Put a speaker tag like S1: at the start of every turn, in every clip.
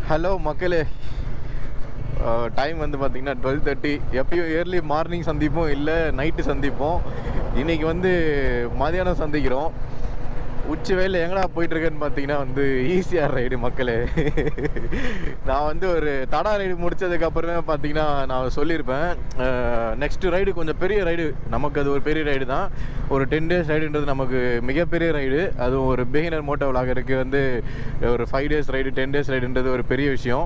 S1: hello மக்களே time வந்து பார்த்தீங்கன்னா டுவெல் தேர்ட்டி எப்பயும் ஏர்லி மார்னிங் சந்திப்போம் இல்லை நைட்டு சந்திப்போம் இன்னைக்கு வந்து மதியானம் சந்திக்கிறோம் உச்சி வெயில எங்கடா போயிட்டு இருக்கேன்னு பார்த்தீங்கன்னா வந்து ஈஸியாக ரைடு மக்களே நான் வந்து ஒரு தடா ரைடு முடிச்சதுக்கு அப்புறமே பார்த்தீங்கன்னா நான் சொல்லியிருப்பேன் நெக்ஸ்ட் ரைடு கொஞ்சம் பெரிய ரைடு நமக்கு அது ஒரு பெரிய ரைடு தான் ஒரு டென் டேஸ் ரைடுன்றது நமக்கு மிகப்பெரிய ரைடு அதுவும் ஒரு பிகினர் மோட்டோ விளாகருக்கு வந்து ஒரு five days ride ten days ரைடுன்றது ஒரு பெரிய விஷயம்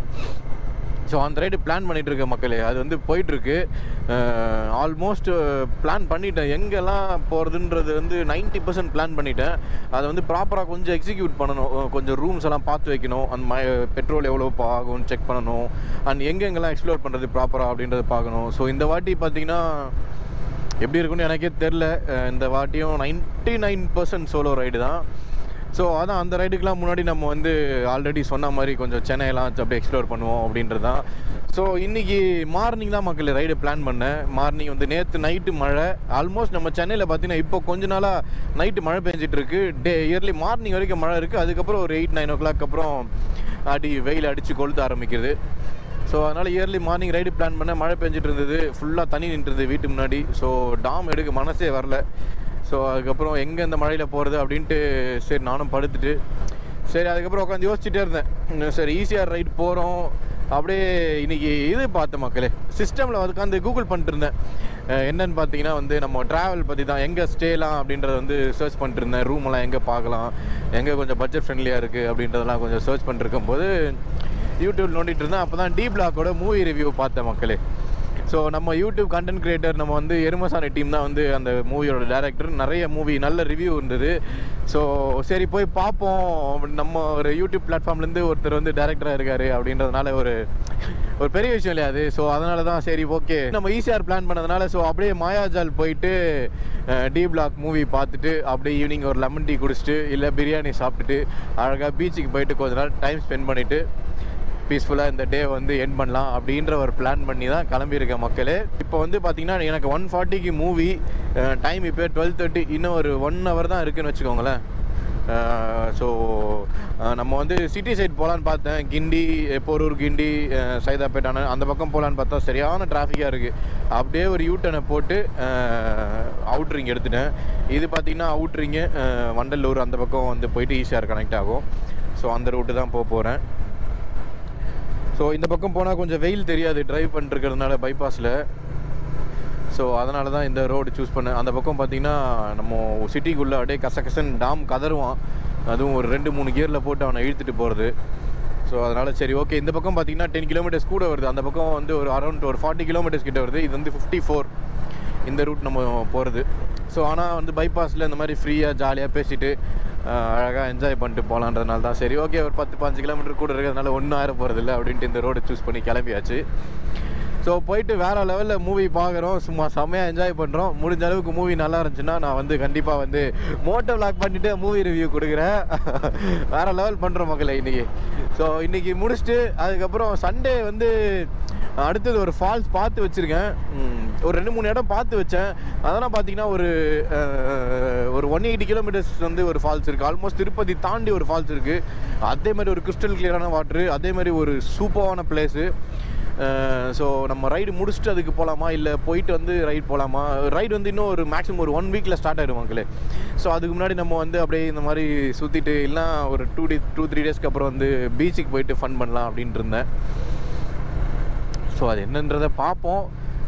S1: ஸோ அந்த ரைடு பிளான் பண்ணிட்டு இருக்க மக்களே அது வந்து போயிட்டுருக்கு ஆல்மோஸ்ட் பிளான் பண்ணிட்டேன் எங்கெல்லாம் போகிறதுன்றது வந்து 90% பர்சன்ட் பிளான் பண்ணிட்டேன் அதை வந்து ப்ராப்பராக கொஞ்சம் எக்ஸிக்யூட் பண்ணணும் அஹ் கொஞ்சம் ரூம்ஸ் எல்லாம் பார்த்து வைக்கணும் அந்த ம பெட்ரோல் எவ்வளோ ஆகும்னு செக் பண்ணணும் அண்ட் எங்கெங்கெல்லாம் எக்ஸ்ப்ளோர் பண்ணுறது ப்ராப்பராக அப்படின்றத பார்க்கணும் ஸோ இந்த வாட்டி பார்த்தீங்கன்னா எப்படி இருக்குன்னு எனக்கே தெரில இந்த வாட்டியும் 99% நைன் பர்சன்ட் சோலோ ரைடு தான் ஸோ அதான் அந்த ரைடுக்கெலாம் முன்னாடி நம்ம வந்து ஆல்ரெடி சொன்ன மாதிரி கொஞ்சம் சென்னையெல்லாம் அப்படியே எக்ஸ்ப்ளோர் பண்ணுவோம் அப்படின்றது தான் ஸோ இன்றைக்கி மார்னிங் தான் மக்கள் ரைடு பிளான் பண்ணேன் மார்னிங் வந்து நேற்று நைட்டு மழை ஆல்மோஸ்ட் நம்ம சென்னையில் பார்த்தீங்கன்னா இப்போ கொஞ்ச நாளாக நைட்டு மழை பெஞ்சிட்டு இருக்கு டே இயர்லி மார்னிங் வரைக்கும் மழை இருக்குது அதுக்கப்புறம் ஒரு எயிட் நைன் ஓ கிளாக் அப்புறம் அடி வெயில் அடித்து கொளுத்த ஆரம்பிக்குது ஸோ அதனால் இயர்லி மார்னிங் ரைடு பிளான் பண்ண மழை பெஞ்சிட்டு இருந்தது ஃபுல்லாக தண்ணி நின்றுது வீட்டு முன்னாடி ஸோ டாம் எடுக்க மனசே வரல ஸோ அதுக்கப்புறம் எங்கே இந்த மழையில் போகிறது அப்படின்ட்டு சரி நானும் படுத்துட்டு சரி அதுக்கப்புறம் உட்காந்து யோசிச்சுட்டே இருந்தேன் இன்னும் சரி ஈஸியாக ரைட் போகிறோம் அப்படியே இன்னைக்கு இது பார்த்தேன் மக்களே சிஸ்டமில் உட்காந்து கூகுள் பண்ணிட்டு இருந்தேன் அஹ் என்னன்னு பார்த்தீங்கன்னா வந்து நம்ம ட்ராவல் பற்றி தான் எங்கே ஸ்டேலாம் அப்படின்றத வந்து சர்ச் பண்ணிட்டு இருந்தேன் ரூம் எல்லாம் எங்கே பார்க்கலாம் எங்கே கொஞ்சம் பட்ஜெட் ஃப்ரெண்ட்லியாக இருக்குது அப்படின்றதெல்லாம் கொஞ்சம் சர்ச் பண்ணிட்டு இருக்கும்போது யூடியூப் நோண்டிட்டு இருந்தேன் அப்போ தான் டி பிளாக்கோட மூவி ரிவ்யூ பார்த்தேன் மக்களே ஸோ நம்ம யூடியூப் கண்டென்ட் கிரியேட்டர் நம்ம வந்து எருமசாணி டீம் தான் வந்து அந்த மூவியோட டேரக்டர் நிறைய மூவி நல்ல ரிவ்யூ இருந்தது ஸோ சரி போய் பார்ப்போம் நம்ம ஒரு யூடியூப் பிளாட்ஃபார்ம்லேருந்து ஒருத்தர் வந்து டேரக்டராக இருக்காரு அப்படின்றதுனால ஒரு ஒரு பெரிய விஷயம் இல்லையா அது ஸோ அதனால தான் சரி ஓகே நம்ம ஈஸியார் பிளான் பண்ணதுனால ஸோ அப்படியே மாயாஜால் போயிட்டு டி பிளாக் மூவி பார்த்துட்டு அப்படியே ஈவினிங் ஒரு லெமன் டீ குடிச்சிட்டு இல்லை பிரியாணி சாப்பிட்டுட்டு அழகாக பீச்சுக்கு போயிட்டு கொஞ்ச நேரம் டைம் ஸ்பெண்ட் பண்ணிவிட்டு பீஸ்ஃபுல்லாக இந்த டே வந்து என் பண்ணலாம் அப்படின்ற ஒரு பிளான் பண்ணி தான் கிளம்பியிருக்கேன் மக்களே இப்போ வந்து பார்த்தீங்கன்னா எனக்கு ஒன் ஃபார்ட்டிக்கு மூவி டைம் இப்போ டுவெல் தேர்ட்டி இன்னும் ஒரு ஒன் ஹவர் தான் இருக்குன்னு வச்சுக்கோங்களேன் ஸோ நம்ம வந்து சிட்டி சைட் போகலான்னு பார்த்தேன் கிண்டி போரூர் கிண்டி அஹ், சைதாப்பேட்டான அந்த பக்கம் போகலான்னு பார்த்தா சரியான டிராஃபிக்காக இருக்குது அப்படியே ஒரு யூட்டனை போட்டு அவுட்ரிங் எடுத்துட்டேன் இது பார்த்திங்கன்னா அவுட்ரிங்கு வண்டலூர் அந்த பக்கம் வந்து போயிட்டு ஈஸியாக கனெக்ட் ஆகும் ஸோ அந்த ரூட்டு தான் போக போகிறேன் ஸோ இந்த பக்கம் போனால் கொஞ்சம் வெயில் தெரியாது டிரைவ் பண்ணிருக்கிறதுனால பைபாஸில் ஸோ அதனால தான் இந்த ரோடு சூஸ் பண்ணேன் அந்த பக்கம் பார்த்தீங்கன்னா நம்ம சிட்டிக்குள்ளே அப்படியே கசகசன் டாம் கதறுவான் அதுவும் ஒரு ரெண்டு மூணு கியரில் போட்டு அவனை இழுத்துட்டு போகிறது ஸோ அதனால் சரி ஓகே இந்த பக்கம் பார்த்தீங்கன்னா டென் கிலோமீட்டர்ஸ் கூட வருது அந்த பக்கம் வந்து ஒரு அரௌண்ட் ஒரு ஃபார்ட்டி கிலோமீட்டர்ஸ் கிட்ட வருது இது வந்து ஃபிஃப்டி ஃபோர் இந்த ரூட் நம்ம போகிறது ஸோ ஆனால் வந்து பைபாஸில் இந்த மாதிரி ஃப்ரீயாக ஜாலியாக பேசிட்டு அழகாக என்ஜாய் பண்ணிட்டு போகலான்றதுனால தான் சரி ஓகே ஒரு பத்து பாஞ்சு கிலோமீட்டர் கூட இருக்கிறதுனால ஒன்றும் ஆயிர போகிறதில்ல அப்படின்ட்டு இந்த ரோடு சூஸ் பண்ணி கிளம்பியாச்சு ஸோ போயிட்டு வேறு லெவலில் மூவி பார்க்குறோம் சும்மா செம்மையாக என்ஜாய் பண்ணுறோம் முடிஞ்ச அளவுக்கு மூவி நல்லா இருந்துச்சுன்னா நான் வந்து கண்டிப்பாக வந்து மோட்டோ vlog பண்ணிவிட்டு மூவி ரிவ்யூ கொடுக்குறேன் வேறு லெவல் பண்ணுறோம் மக்களை இன்றைக்கி ஸோ இன்றைக்கி முடிச்சுட்டு அதுக்கப்புறம் சண்டே வந்து அடுத்தது ஒரு ஃபால்ஸ் பார்த்து வச்சுருக்கேன் ம், ஒரு ரெண்டு மூணு இடம் பார்த்து வச்சேன் அதெல்லாம் பார்த்தீங்கன்னா ஒரு அஹ், ஒரு ஒன் எயிட்டி கிலோமீட்டர்ஸ் வந்து ஒரு ஃபால்ஸ் இருக்குது ஆல்மோஸ்ட் திருப்பதி தாண்டி ஒரு ஃபால்ஸ் இருக்குது அதே மாதிரி ஒரு கிறிஸ்டல் கிளியரான வாட்ரு அதே மாதிரி ஒரு சூப்பரான பிளேஸு ஸோ நம்ம ரைடு முடிச்சுட்டு அதுக்கு போகலாமா இல்லை போயிட்டு வந்து ரைடு போகலாமா ரைடு வந்து இன்னும் ஒரு மேக்ஸிமம் ஒரு ஒன் வீக்கில் ஸ்டார்ட் ஆகிடும் மக்களே ஸோ அதுக்கு முன்னாடி நம்ம வந்து அப்படியே இந்த மாதிரி சுற்றிட்டு இல்லை ஒரு டூ டே டூ த்ரீ டேஸ்க்கு அப்புறம் வந்து பீச்சுக்கு போயிட்டு ஃபன் பண்ணலாம் அப்படின்ட்டு இருந்தேன் ஸோ அது என்னன்றதை பார்ப்போம்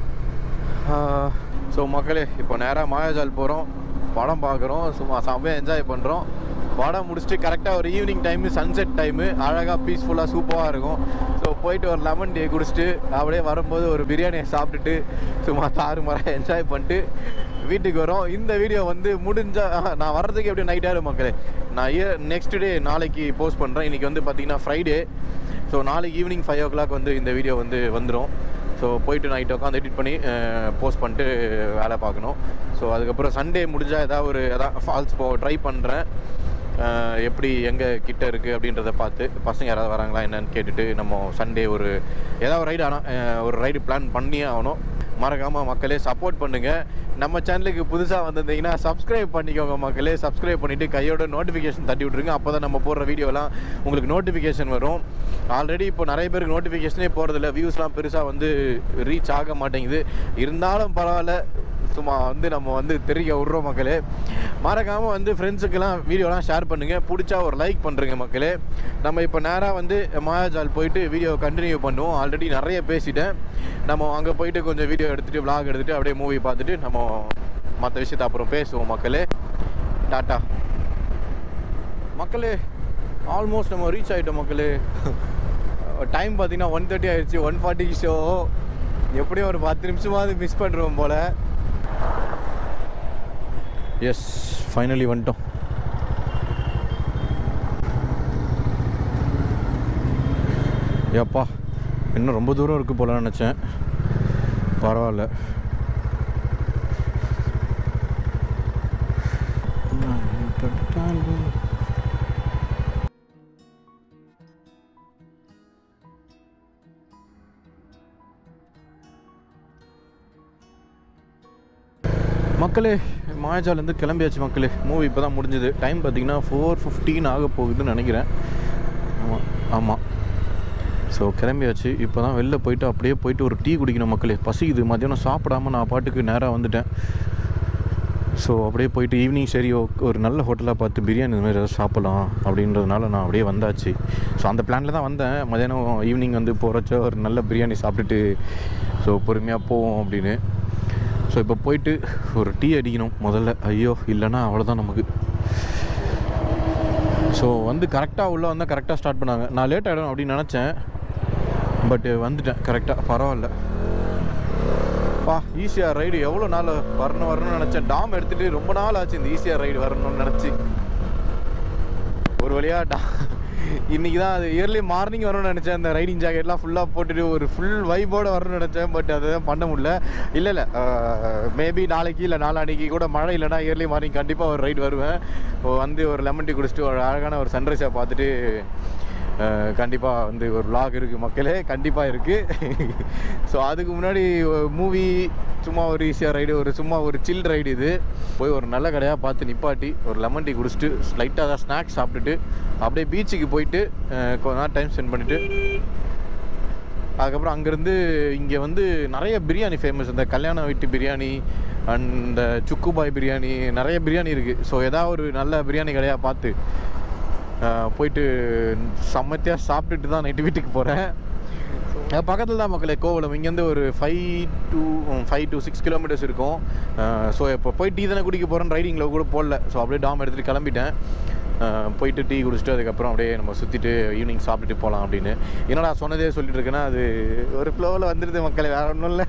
S1: ஸோ மக்களே இப்போ நேராக மாயாஜால் போகிறோம் படம் பார்க்குறோம் சும்மா செம்மையாக என்ஜாய் பண்ணுறோம் படம் முடிச்சுட்டு கரெக்டாக ஒரு ஈவினிங் டைமு சன்செட் டைமு அழகாக பீஸ்ஃபுல்லாக சூப்பராக இருக்கும் ஸோ போயிட்டு ஒரு லெமன் டீ குடிச்சிட்டு அப்படியே வரும்போது ஒரு பிரியாணியை சாப்பிட்டுட்டு சும்மா தாறுமாறாக என்ஜாய் பண்ணிட்டு வீட்டுக்கு வரோம் இந்த வீடியோ வந்து முடிஞ்சா ஆஹா, நான் வர்றதுக்கு எப்படி நைட் ஆயிடும் மக்களே நான் இயர் நெக்ஸ்ட் டே நாளைக்கு போஸ்ட் பண்ணுறேன் இன்றைக்கி வந்து பார்த்தீங்கன்னா ஃப்ரைடே ஸோ நாளைக்கு ஈவினிங் ஃபைவ் ஓ கிளாக் வந்து இந்த வீடியோ வந்து வந்துடும் ஸோ போயிட்டு நைட் உட்காந்து எடிட் பண்ணி போஸ்ட் பண்ணிட்டு வேலை பார்க்கணும் ஸோ அதுக்கப்புறம் சண்டே முடிஞ்சால் ஏதாவது ஒரு எதாவது ஃபால்ஸ் போ ட்ரை பண்ணுறேன் எப்படி எங்கே கிட்ட இருக்குது அப்படின்றத பார்த்து பசங்க யாராவது வராங்களா என்னன்னு கேட்டுட்டு நம்ம சண்டே ஒரு ஏதாவது ரைடு ஆனால் ஒரு ரைடு பிளான் பண்ணியே ஆகணும் மறக்காமல் மக்களே சப்போர்ட் பண்ணுங்கள் நம்ம சேனலுக்கு புதுசாக வந்திருந்தீங்கன்னா சப்ஸ்கிரைப் பண்ணிக்கோங்க மக்களே சப்ஸ்கிரைப் பண்ணிவிட்டு கையோட நோட்டிஃபிகேஷன் தட்டி விட்ருங்க அப்போ தான் நம்ம போடுற வீடியோலாம் உங்களுக்கு நோட்டிஃபிகேஷன் வரும் ஆல்ரெடி இப்போ நிறைய பேருக்கு நோட்டிஃபிகேஷனே போகிறதில்ல வியூஸ்லாம் பெருசாக வந்து ரீச் ஆக மாட்டேங்குது இருந்தாலும் பரவாயில்ல சும்மா வந்து நம்ம வந்து தெரிய விட்றோம் மக்களே மறக்காமல் வந்து ஃப்ரெண்ட்ஸுக்கெல்லாம் வீடியோலாம் ஷேர் பண்ணுங்கள் பிடிச்சா ஒரு லைக் பண்ணுறேங்க மக்களே நம்ம இப்போ நேராக வந்து மாயாஜால் போயிட்டு வீடியோ கண்டினியூ பண்ணுவோம் ஆல்ரெடி நிறைய பேசிட்டேன் நம்ம அங்கே போயிட்டு கொஞ்சம் வீடியோ எடுத்துகிட்டு vlog எடுத்துகிட்டு அப்படியே மூவி பார்த்துட்டு நம்ம மற்ற விஷயத்தை அப்புறம் பேசுவோம் மக்களே டாட்டா மக்களே ஆல்மோஸ்ட் நம்ம ரீச் ஆகிட்டோம் மக்களே டைம் பார்த்தீங்கன்னா ஒன் தேர்ட்டி ஆயிடுச்சு ஒன் ஃபார்ட்டிக்கு ஷோ எப்படியும் ஒரு பத்து நிமிஷமாவது மிஸ் பண்ணுறோம் போல் எஸ் ஃபைனலி வந்துட்டோம் ஏப்பா இன்னும் ரொம்ப தூரம் இருக்குது போல நினச்சேன் பரவாயில்ல மக்களே மாயாஜாலேருந்து கிளம்பியாச்சு மக்களே மூவி இப்போ தான் முடிஞ்சுது டைம் பார்த்தீங்கன்னா ஃபோர் ஃபிஃப்டீன் ஆக போகுதுன்னு நினைக்கிறேன் ஆமாம் ஆமாம் ஸோ கிளம்பியாச்சு இப்போ தான் வெளில போயிட்டு அப்படியே போயிட்டு ஒரு டீ குடிக்கணும் மக்களே பசிக்குது மத்தியானம் சாப்பிடாம நான் பாட்டுக்கு நேராக வந்துட்டேன் ஸோ அப்படியே போயிட்டு ஈவினிங் சரி ஓ- ஒரு நல்ல ஹோட்டலாக பார்த்து பிரியாணி இந்த மாதிரி ஏதாவது சாப்பிடலாம் அப்படின்றதுனால நான் அப்படியே வந்தாச்சு ஸோ அந்த பிளானில் தான் வந்தேன் மதியானம் ஈவினிங் வந்து போகிறச்ச ஒரு நல்ல பிரியாணி சாப்பிட்டுட்டு ஸோ பொறுமையாக போவோம் அப்படின்னு ஸோ இப்போ போயிட்டு ஒரு டீ அடிக்கணும் முதல்ல ஐயோ இல்லைன்னா அவ்வளோதான் நமக்கு ஸோ வந்து கரெக்டாக உள்ளே வந்தால் கரெக்டாக ஸ்டார்ட் பண்ணாங்க நான் லேட் ஆகிடும் அப்படின்னு நினச்சேன் பட் வந்துட்டேன் கரெக்டாக பரவாயில்ல பா ஈஸியாக ரைடு எவ்வளோ நாள் வரணும் வரணும்னு நினச்சேன் டாம் எடுத்துகிட்டு ரொம்ப நாள் ஆச்சு இந்த ஈஸியாக ரைடு வரணும்னு நினச்சி ஒரு வழியா டா இன்னைக்கு தான் அது இயர்லி மார்னிங் வரணும்னு நினச்சேன் அந்த ரைடிங் ஜாக்கெட்லாம் ஃபுல்லாக போட்டுட்டு ஒரு ஃபுல் வைப்போடு வரணும்னு நினச்சேன் பட் அதை பண்ண முடியல இல்லை இல்லை மேபி நாளைக்கு இல்லை நாளான்னைக்கு கூட மழை இல்லைன்னா இயர்லி மார்னிங் கண்டிப்பாக ஒரு ரைடு வருவேன் இப்போ வந்து ஒரு லெமன் டீ குடிச்சிட்டு ஒரு அழகான ஒரு சன்ரைஸை பார்த்துட்டு கண்டிப்பாக வந்து ஒரு vlog இருக்குது மக்களே கண்டிப்பாக இருக்குது ஸோ அதுக்கு முன்னாடி மூவி சும்மா ஒரு ஈஸியாக ரைடு ஒரு சும்மா ஒரு சில் ரைடு இது போய் ஒரு நல்ல கடையாக பார்த்து நிப்பாட்டி ஒரு லெமன் டீ குடிச்சிட்டு லைட்டாக தான் ஸ்நாக்ஸ் சாப்பிட்டுட்டு அப்படியே பீச்சுக்கு போயிட்டு அஹ், கொஞ்ச நேரம் டைம் ஸ்பெண்ட் பண்ணிவிட்டு அதுக்கப்புறம் அங்கேருந்து இங்கே வந்து நிறைய பிரியாணி ஃபேமஸ் இந்த கல்யாண வீட்டு பிரியாணி அண்ட் இந்த சுக்குபாய் பிரியாணி நிறைய பிரியாணி இருக்குது ஸோ ஏதாவது ஒரு நல்ல பிரியாணி கடையாக பார்த்து அஹ், போயிட்டு செம்மத்தியாக சாப்பிட்டுட்டு தான் நைட்டு வீட்டுக்கு போகிறேன் பக்கத்தில் தான் மக்களே கோவலம் இங்கேருந்து ஒரு five to five to six kilometres இருக்கும் ஸோ இப்போ போய் டீ தானே குடிக்க போகிறேன் ரைடிங்கில் கூட போடல ஸோ அப்படியே டாம் எடுத்துகிட்டு கிளம்பிட்டேன் அஹ் போயிட்டு டீ குடிச்சிட்டு அதுக்கப்புறம் அப்படியே நம்ம சுற்றிட்டு ஈவினிங் சாப்பிட்டுட்டு போகலாம் அப்படின்னு என்னடா சொன்னதே சொல்லிட்டு இருக்கேன்னா அது ஒரு ஃப்ளோவில் வந்துடுது மக்களே வேற ஒன்றும் இல்லை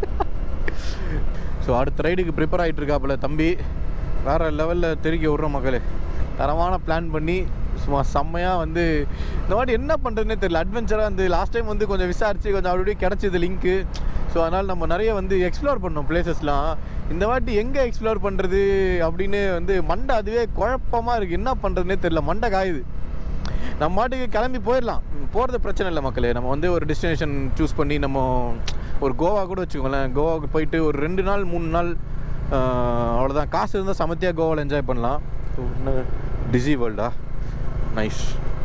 S1: ஸோ அடுத்த ரைடுக்கு ப்ரிப்பேர் ஆகிட்டு இருக்காப்புல தம்பி வேற லெவலில் தெருக்கி விட்றோம் மக்களே தரமான பிளான் பண்ணி சும்மா செம்மையாக வந்து இந்த வாட்டி என்ன பண்ணுறதுனே தெரியல அட்வென்ச்சராக வந்து லாஸ்ட் டைம் வந்து கொஞ்சம் விசாரிச்சு கொஞ்சம் அப்படி இப்படி கிடச்சிது லிங்க்கு ஸோ அதனால் நம்ம நிறைய வந்து எக்ஸ்ப்ளோர் பண்ணோம் பிளேசஸ்லாம் இந்த வாட்டி எங்கே எக்ஸ்ப்ளோர் பண்ணுறது அப்படின்னு வந்து மண்டை அதுவே குழப்பமாக இருக்குது என்ன பண்ணுறதுனே தெரியல மண்டை காயுது நம்ம மாட்டுக்கு கிளம்பி போயிடலாம் போகிறது பிரச்சனை இல்லை மக்களே நம்ம வந்து ஒரு டெஸ்டினேஷன் சூஸ் பண்ணி நம்ம ஒரு கோவா கூட வச்சுக்கோங்களேன் கோவாவுக்கு போயிட்டு ஒரு ரெண்டு நாள் மூணு நாள் ஆஹ், அவ்வளோதான் காசு இருந்தால் சமத்தியாக கோவாவில் என்ஜாய் பண்ணலாம் டிசி வேர்ல்டா நைஸ்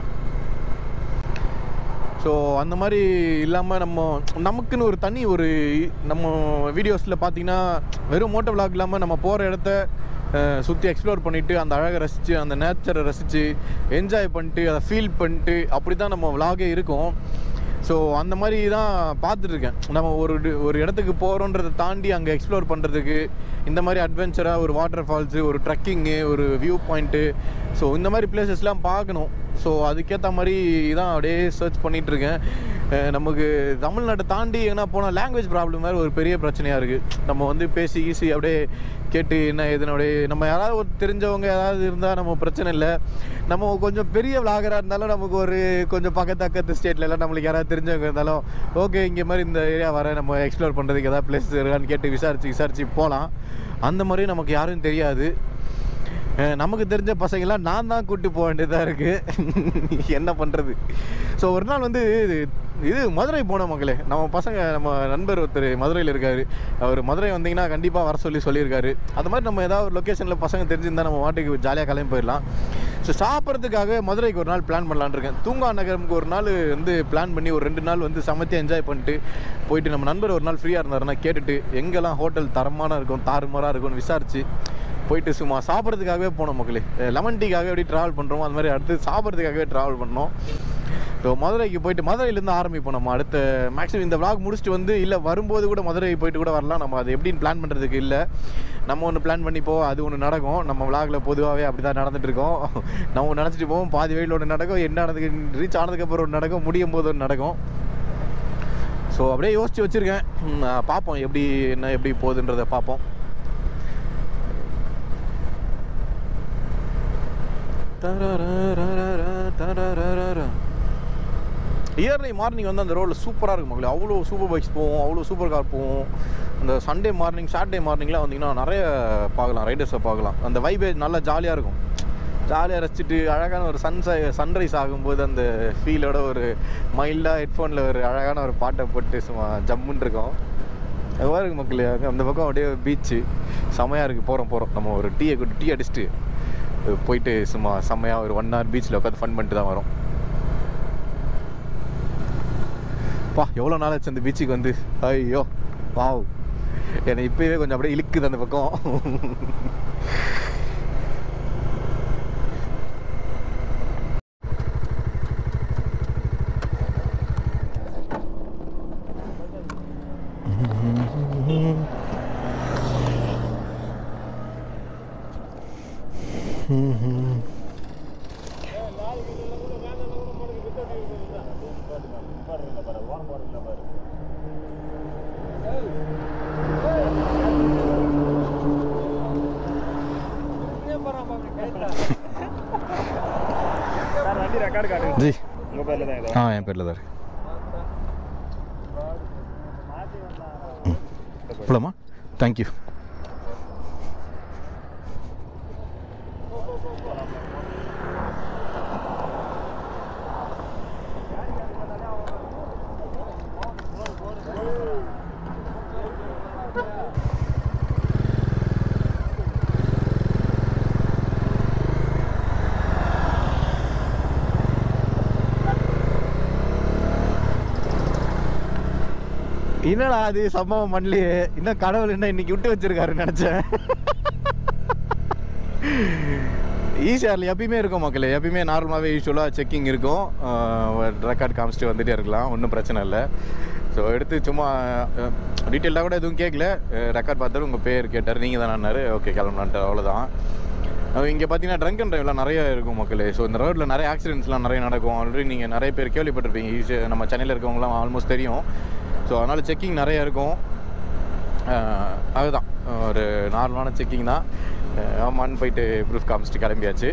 S1: ஸோ அந்த மாதிரி இல்லாமல் நம்ம நமக்குன்னு ஒரு தனி ஒரு நம்ம வீடியோஸில் பார்த்தீங்கன்னா வெறும் மோட்டோ விளாக் இல்லாமல் நம்ம போகிற இடத்த சுற்றி எக்ஸ்ப்ளோர் பண்ணிவிட்டு அந்த அழகை ரசித்து அந்த நேச்சரை ரசித்து என்ஜாய் பண்ணிட்டு அதை ஃபீல் பண்ணிட்டு அப்படி தான் நம்ம விளாகே இருக்கும் ஸோ அந்த மாதிரி தான் பார்த்துட்ருக்கேன் நம்ம ஒரு டி- ஒரு இடத்துக்கு போகிறோன்றதை தாண்டி அங்கே எக்ஸ்ப்ளோர் பண்ணுறதுக்கு இந்த மாதிரி அட்வென்ச்சராக ஒரு வாட்டர் ஃபால்ஸு ஒரு ட்ரெக்கிங்கு ஒரு வியூ பாயிண்ட்டு ஸோ இந்த மாதிரி பிளேசஸ்லாம் பார்க்கணும் ஸோ அதுக்கேற்ற மாதிரி தான் அப்படியே சர்ச் பண்ணிகிட்ருக்கேன் நமக்கு தமிழ்நாட்டை தாண்டி எங்கன்னா போனால் லாங்குவேஜ் ப்ராப்ளம் மாதிரி ஒரு பெரிய பிரச்சனையாக இருக்குது நம்ம வந்து பேசி ஈஸி அப்படியே கேட்டு என்ன ஏதுன்னு அப்படியே நம்ம யாராவது ஒரு தெரிஞ்சவங்க யாராவது இருந்தால் நம்ம பிரச்சனை இல்லை நம்ம கொஞ்சம் பெரிய விளாகராக இருந்தாலும் நமக்கு ஒரு கொஞ்சம் பக்கத்து அக்கத்து ஸ்டேட்ல எல்லாம் நம்மளுக்கு யாராவது தெரிஞ்சவங்க இருந்தாலும் ஓகே இங்கே மாதிரி இந்த ஏரியா வர நம்ம எக்ஸ்ப்ளோர் பண்ணுறதுக்கு ஏதாவது பிளேஸ் இருக்கான்னு கேட்டு விசாரிச்சு விசாரிச்சு போகலாம் அந்த மாதிரி நமக்கு யாரும் தெரியாது அஹ் நமக்கு தெரிஞ்ச பசங்களாம் நான் தான் கூட்டி போக வேண்டியதாக இருக்குது என்ன பண்ணுறது ஸோ ஒரு நாள் வந்து இது இது மதுரை போன மக்களே நம்ம பசங்க நம்ம நண்பர் ஒருத்தர் மதுரையில் இருக்காரு அவர் மதுரை வந்தீங்கன்னா கண்டிப்பாக வர சொல்லி சொல்லியிருக்காரு அது மாதிரி நம்ம ஏதாவது ஒரு லொக்கேஷனில் பசங்க தெரிஞ்சிருந்தா நம்ம வாட்டுக்கு ஜாலியாக கிளம்பி போயிடலாம் ஸோ சாப்பிட்றதுக்காக மதுரைக்கு ஒரு நாள் பிளான் பண்ணலான்னு இருக்கேன் தூங்கா நகரமுக்கு ஒரு நாள் வந்து பிளான் பண்ணி ஒரு ரெண்டு நாள் வந்து சமத்தி என்ஜாய் பண்ணிட்டு போயிட்டு நம்ம நண்பர் ஒரு நாள் ஃப்ரீயாக இருந்தாருன்னா கேட்டுட்டு எங்கெல்லாம் ஹோட்டல் தரமான இருக்கும் தாறுமாறாக இருக்கும்னு விசாரிச்சு போயிட்டு சும்மா சாப்பிட்றதுக்காகவே போனோம் மக்களே லெமன் டீக்காகவே எப்படி ட்ராவல் பண்ணுறோமோ அது மாதிரி அடுத்து சாப்பிட்றதுக்காகவே ட்ராவல் பண்ணோம் ஸோ மதுரைக்கு போயிட்டு மதுரையிலேருந்து ஆரம்பிப்போம் நம்ம அடுத்த மேக்ஸிமம் இந்த vlog முடிச்சுட்டு வந்து இல்லை வரும்போது கூட மதுரை போயிட்டு கூட வரலாம் நம்ம அது எப்படின்னு பிளான் பண்ணுறதுக்கு இல்லை நம்ம ஒன்று பிளான் பண்ணி போவோம் அது ஒன்று நடக்கும் நம்ம vlogல பொதுவாகவே அப்படி தான் நடந்துட்டு இருக்கோம் நம்ம ஒன்று நினச்சிட்டு போவோம் பாதி வெயில் ஒன்று நடக்கும் என்ன நடந்துக்கு ரீச் ஆனதுக்கப்புறம் ஒன்று நடக்கும் முடியும் போது ஒன்று நடக்கும் ஸோ அப்படியே யோசிச்சு வச்சுருக்கேன் ம், பார்ப்போம் எப்படி என்ன எப்படி போகுதுன்றதை பார்ப்போம் இயர்லி மார்னிங் வந்து அந்த ரோடில் சூப்பராக இருக்கும் மக்களே அவ்வளோ சூப்பர் பைக்ஸ் போவோம் அவ்வளோ சூப்பர் கார் போவோம் அந்த சண்டே மார்னிங் சாட்டர்டே மார்னிங்லாம் வந்தீங்கன்னா நிறைய பார்க்கலாம் ரைடர்ஸை பார்க்கலாம் அந்த வைபே நல்லா ஜாலியாக இருக்கும் ஜாலியாக ரசிச்சுட்டு அழகான ஒரு சன்சை சன்ரைஸ் ஆகும்போது அந்த ஃபீலோட ஒரு மைல்டாக ஹெட்ஃபோனில் ஒரு அழகான ஒரு பாட்டை போட்டு சும்மா ஜம்முன்னு இருக்கும் அது பாருங்க மக்களே அங்க அந்த பக்கம் அப்படியே பீச்சு செமையாக இருக்குது போகிறோம் போகிறோம் நம்ம ஒரு டீயை கொண்டு டீ அடிச்சுட்டு அஹ் போயிட்டு சும்மா செம்மையாக ஒரு ஒன் ஹவர் பீச்சில் உட்காந்து ஃபன் பண்ணிட்டு தான் வரோம் பா எவ்வளோ நாள் ஆச்சு அந்த பீச்சுக்கு வந்து ஐயோ வாவ் என்னை இப்போவே கொஞ்சம் அப்படியே இழுக்குது அந்த பக்கம்
S2: சார் வண்டி ரெக்கார்டு காட்டுங்க
S1: ஜி
S2: உங்க பேர்ல தான் இது
S1: ஆ என் பேரில் தான் இருக்கு போலாமா தேங்க்யூ என்னடா அது சம்பவம் பண்ணலையே இன்னும் கடவுள் என்ன இன்னைக்கு விட்டு வச்சிருக்காருன்னு நினைச்சேன் ஈஸியாரில் எப்பயுமே இருக்கும் மக்களே எப்பயுமே நார்மலாகவே யூஸ்வலாக செக்கிங் இருக்கும் ரெக்கார்ட் காமிச்சிட்டு வந்துட்டே இருக்கலாம் ஒன்றும் பிரச்சனை இல்லை ஸோ எடுத்து சும்மா டீட்டெயிலாக கூட எதுவும் கேட்கல ரெக்கார்ட் பார்த்தாரு உங்கள் பேர் கேட்டார் நீங்கள் தானே ஓகே கிளம்பலான்ட்டு அவ்வளோதான் இங்கே பார்த்தீங்கன்னா ட்ரங்க் அண்ட் ட்ரைவ்லாம் நிறைய இருக்கும் மக்களே ஸோ இந்த ரோட்டில் நிறைய ஆக்சிடென்ட்ஸ்லாம் நிறைய நடக்கும் ஆல்ரெடி நீங்கள் நிறைய பேர் கேள்விப்பட்டிருப்பீங்க ஈஸியாக நம்ம சென்னையில் இருக்கவங்களாம் ஆல்மோஸ்ட் தெரியும் ஸோ அதனால் செக்கிங் நிறைய இருக்கும் அஹ் அதுதான் ஒரு நார்மலான செக்கிங் தான் அஹ் ஆமான்னு போயிட்டு ப்ரூஃப் காமிச்சிட்டு கிளம்பியாச்சு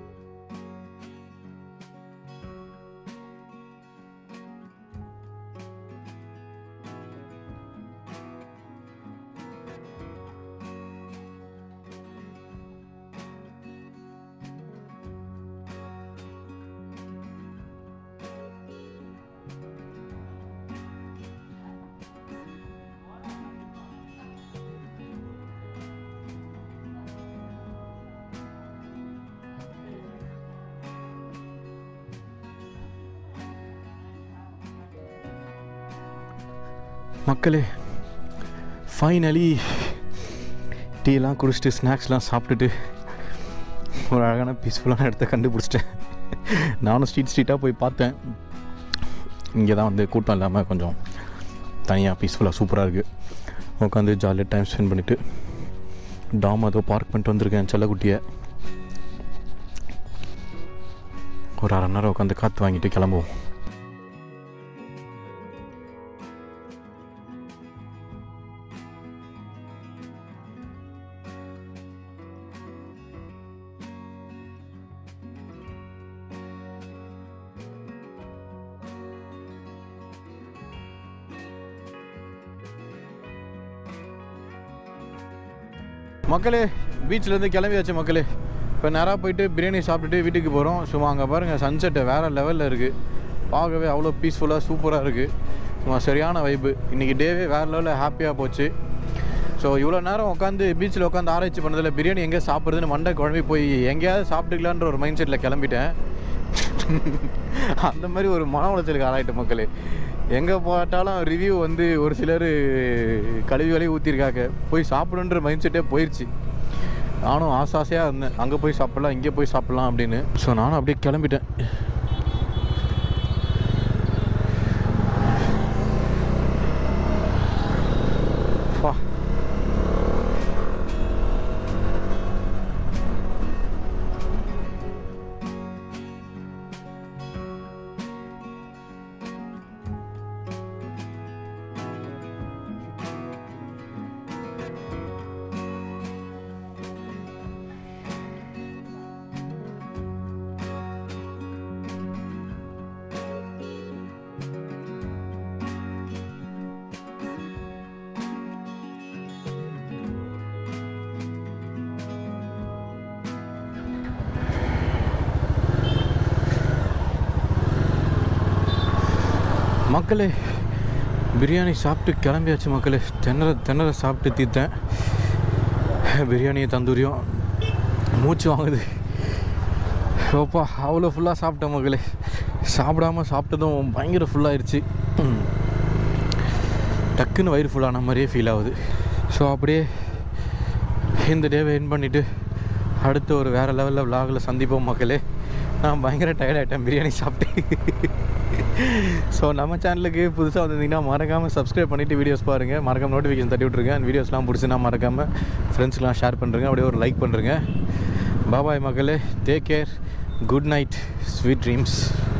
S1: மக்களே ஃபைனலி டீலாம் குடிச்சிட்டு ஸ்நாக்ஸ்லாம் சாப்பிட்டுட்டு ஒரு அழகான பீஸ்ஃபுல்லான இடத்த கண்டுபிடிச்சிட்டேன் நானும் ஸ்ட்ரீட் ஸ்ட்ரீட்டாக போய் பார்த்தேன் இங்கே தான் வந்து கூட்டம் இல்லாமல் கொஞ்சம் தனியாக பீஸ்ஃபுல்லாக சூப்பராக இருக்குது உட்காந்து ஜாலியாக டைம் ஸ்பெண்ட் பண்ணிவிட்டு டாம் ஏதோ பார்க் பண்ணிட்டு வந்திருக்கேன் செல்லக்குட்டியை ஒரு அரை மணி நேரம் உட்காந்து காற்று வாங்கிட்டு கிளம்புவோம் மக்களே பீச்லேருந்து கிளம்பியாச்சு மக்களே இப்போ நேராக போயிட்டு பிரியாணி சாப்பிட்டுட்டு வீட்டுக்கு போகிறோம் சும்மா அங்கே பாருங்கள் சன்செட்டு வேறு லெவலில் இருக்குது பார்க்கவே அவ்வளோ பீஸ்ஃபுல்லாக சூப்பராக இருக்குது சும்மா சரியான வைப்பு இன்றைக்கி டேவே வேறு லெவலில் ஹாப்பியாக போச்சு ஸோ இவ்வளோ நேரம் உட்காந்து பீச்சில் உட்காந்து ஆராய்ச்சி பண்ணதில் பிரியாணி எங்கே சாப்பிட்றதுன்னு மண்டை குழம்பி போய் எங்கேயாவது சாப்பிட்டுக்கலான்ற ஒரு மைண்ட் செட்டில் கிளம்பிட்டேன் அந்த மாதிரி ஒரு மன உளைச்சலுக்கு ஆளாயிட்ட மக்களே எங்கே போட்டாலும் ரிவ்யூ வந்து ஒரு சிலர் கழுவி வலையை ஊற்றிருக்காங்க போய் சாப்பிடுன்ற மைண்ட் செட்டே போயிடுச்சு நானும் ஆசை ஆசையாக இருந்தேன் அங்கே போய் சாப்பிட்லாம் இங்கே போய் சாப்பிட்லாம் அப்படின்னு ஸோ நானும் அப்படியே கிளம்பிட்டேன் வா மக்களே பிரியாணி சாப்பிட்டு கிளம்பியாச்சு மக்களே தென்னர தென்னர சாப்பிட்டு தீர்த்தேன் பிரியாணியை தந்தூரியும் மூச்சு வாங்குது ஓப்பா அவ்வளோ ஃபுல்லாக சாப்பிட்டேன் மக்களே சாப்பிடாம சாப்பிட்டதும் பயங்கர ஃபுல்லாகிடுச்சு டக்குன்னு வயிறு ஃபுல்லான மாதிரியே ஃபீல் ஆகுது ஸோ அப்படியே இந்த டேவை என் பண்ணிவிட்டு அடுத்து ஒரு வேறு லெவலில் விலாகில் சந்திப்போம் மக்களே நான் பயங்கர டயர்ட் ஆகிட்டேன் பிரியாணி சாப்பிட்டு ஸோ நம்ம சேனலுக்கு புதுசாக வந்திருந்தீங்கன்னா மறக்காமல் சப்ஸ்கிரைப் பண்ணிவிட்டு வீடியோஸ் பாருங்கள் மறக்காம நோட்டிஃபிகேஷன் தட்டி விட்ருங்க அந்த வீடியோஸ்லாம் பிடிச்சினா மறக்காமல் ஃப்ரெண்ட்ஸ்க்கெலாம் ஷேர் பண்ணுறேங்க அப்படியே ஒரு லைக் பண்ணுறேங்க பாபாய் மக்களே take care good night sweet dreams